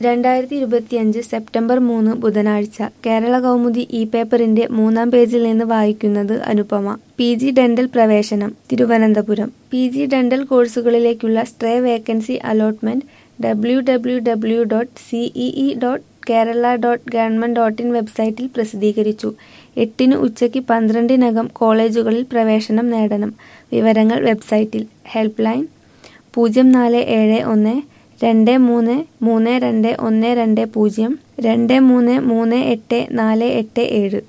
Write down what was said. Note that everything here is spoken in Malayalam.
രണ്ടായിരത്തി ഇരുപത്തിയഞ്ച് സെപ്റ്റംബർ മൂന്ന് ബുധനാഴ്ച കേരള കൗമുദി ഇ പേപ്പറിന്റെ മൂന്നാം പേജിൽ നിന്ന് വായിക്കുന്നത് അനുപമ പി ജി ഡെന്റൽ പ്രവേശനം തിരുവനന്തപുരം പി ജി ഡെന്റൽ കോഴ്സുകളിലേക്കുള്ള stray vacancy allotment W W W dot CEE dot Kerala dot government dot in വെബ്സൈറ്റിൽ പ്രസിദ്ധീകരിച്ചു എട്ടിന് ഉച്ചയ്ക്ക് പന്ത്രണ്ടിനകം കോളേജുകളിൽ പ്രവേശനം നേടണം വിവരങ്ങൾ വെബ്സൈറ്റിൽ ഹെൽപ്പ് ലൈൻ പൂജ്യം നാല് ഏഴ് ഒന്ന് രണ്ട് മൂന്ന് മൂന്ന് രണ്ട് ഒന്ന് രണ്ട് പൂജ്യം രണ്ട് മൂന്ന് മൂന്ന് എട്ട് നാല് എട്ട് ഏഴ്